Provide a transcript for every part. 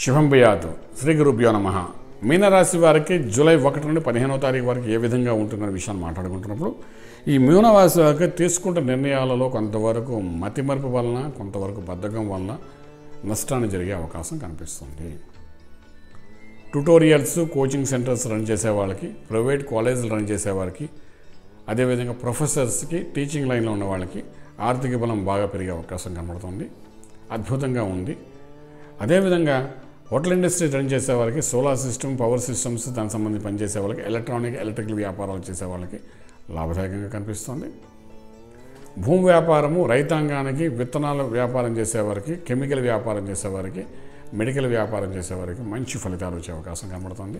శుభం భయాతు శ్రీ గురుభ్యో నమ మీనరాశి వారికి జూలై ఒకటి నుండి పదిహేనవ తారీఖు వరకు ఏ విధంగా ఉంటుందనే విషయాన్ని మాట్లాడుకుంటున్నప్పుడు ఈ మీనరాశి వారికి తీసుకుంటున్న నిర్ణయాలలో కొంతవరకు మతిమరుపు వలన కొంతవరకు బద్ధకం వలన నష్టాన్ని జరిగే అవకాశం కనిపిస్తుంది ట్యుటోరియల్స్ కోచింగ్ సెంటర్స్ రన్ చేసే వాళ్ళకి ప్రైవేట్ కాలేజీలు రన్ చేసే వారికి అదేవిధంగా ప్రొఫెసర్స్కి టీచింగ్ లైన్లో ఉన్న వాళ్ళకి ఆర్థిక బలం బాగా పెరిగే అవకాశం కనబడుతుంది అద్భుతంగా ఉంది అదేవిధంగా హోటల్ ఇండస్ట్రీ రన్ చేసే వాళ్ళకి సోలార్ సిస్టమ్ పవర్ సిస్టమ్స్ దానికి సంబంధించి పనిచేసే వాళ్ళకి ఎలక్ట్రానిక్ ఎలక్ట్రికల్ వ్యాపారాలు చేసే వాళ్ళకి లాభదాయకంగా కనిపిస్తుంది భూమి వ్యాపారము రైతాంగానికి విత్తనాల వ్యాపారం చేసేవారికి కెమికల్ వ్యాపారం చేసేవారికి మెడికల్ వ్యాపారం చేసేవారికి మంచి ఫలితాలు వచ్చే అవకాశం కనబడుతుంది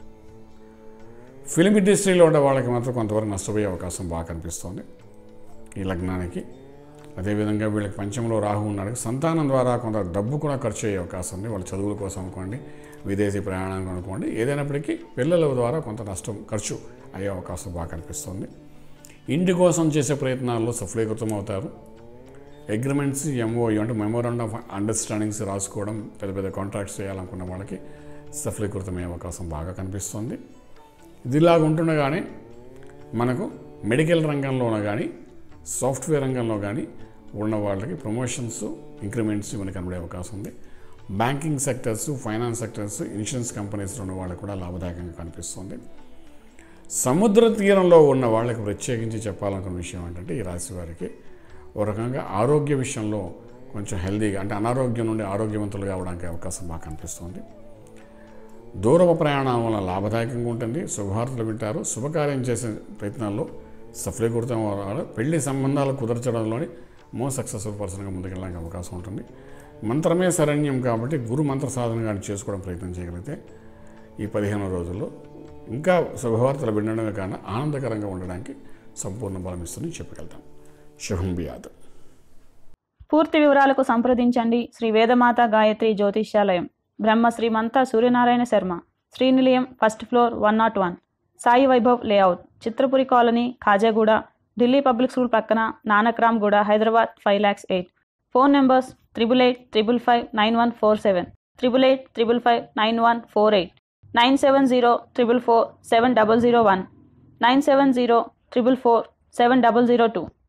ఫిలిం ఇండస్ట్రీలో ఉండే వాళ్ళకి మాత్రం కొంతవరకు నష్టపోయే అవకాశం బాగా కనిపిస్తుంది ఈ లగ్నానికి అదేవిధంగా వీళ్ళకి పంచంలో రాహు ఉన్నాడు సంతానం ద్వారా కొంత డబ్బు కూడా ఖర్చు అయ్యే అవకాశం ఉంది వాళ్ళ చదువుల కోసం అనుకోండి విదేశీ ప్రయాణానికి అనుకోండి ఏదైనప్పటికీ పిల్లల ద్వారా కొంత నష్టం ఖర్చు అయ్యే అవకాశం బాగా కనిపిస్తుంది ఇంటి కోసం చేసే ప్రయత్నాల్లో సఫలీకృతం అవుతారు అగ్రిమెంట్స్ ఎంఓయు అంటే మెమోరాండం ఆఫ్ అండర్స్టాండింగ్స్ రాసుకోవడం పెద్ద పెద్ద కాంట్రాక్ట్స్ చేయాలనుకున్న వాళ్ళకి సఫలీకృతమయ్యే అవకాశం బాగా కనిపిస్తుంది ఇదిలాగా ఉంటుండగానే మనకు మెడికల్ రంగంలోన కానీ సాఫ్ట్వేర్ రంగంలో కానీ ఉన్న వాళ్ళకి ప్రమోషన్స్ ఇంక్రిమెంట్స్ ఇవన్నీ కనబడే అవకాశం ఉంది banking sectors finance sectors insurance కంపెనీస్లో ఉన్న వాళ్ళకి కూడా లాభదాయకంగా కనిపిస్తుంది సముద్ర తీరంలో ఉన్న వాళ్ళకి ప్రత్యేకించి చెప్పాలనుకున్న విషయం ఏంటంటే ఈ రాశి వారికి ఒక రకంగా ఆరోగ్య విషయంలో కొంచెం హెల్దీగా అంటే అనారోగ్యం నుండి ఆరోగ్యవంతులుగా అవడానికి అవకాశం బాగా కనిపిస్తుంది దూరపు ప్రయాణం వల్ల లాభదాయకంగా ఉంటుంది శుభవార్తలు వింటారు శుభకార్యం చేసే ప్రయత్నాల్లో సఫలీకృతం అవ్వాలి పెళ్లి సంబంధాలు కుదర్చడంలోని మోస్ట్ సక్సెస్ఫుల్ పర్సన్గా ముందుకెళ్ళడానికి అవకాశం ఉంటుంది మంత్రమే శరణ్యం కాబట్టి గురు మంత్ర సాధన కానీ చేసుకోవడం ప్రయత్నం చేయగలిగితే ఈ పదిహేను రోజుల్లో ఇంకా శుభవార్తలు వినడమే కాకుండా ఆనందకరంగా ఉండడానికి సంపూర్ణ బలం ఇస్తుందని చెప్పగలుగుతాం శుభం బియాద్ పూర్తి వివరాలకు సంప్రదించండి Shri Vedamata Gayatri Jyotishyalayam Brahma Srimantha Suryanarayana Sharma Srinilayam first floor one naught one Sai Vaibhav layout Chitrapuri colony Khajaguda Delhi public school పక్కన Nanakramguda Hyderabad five lakhs eight phone numbers triple eight triple five nine one four seven triple eight triple five nine one four eight nine seven zero triple four seven double zero one nine seven zero triple four seven double zero two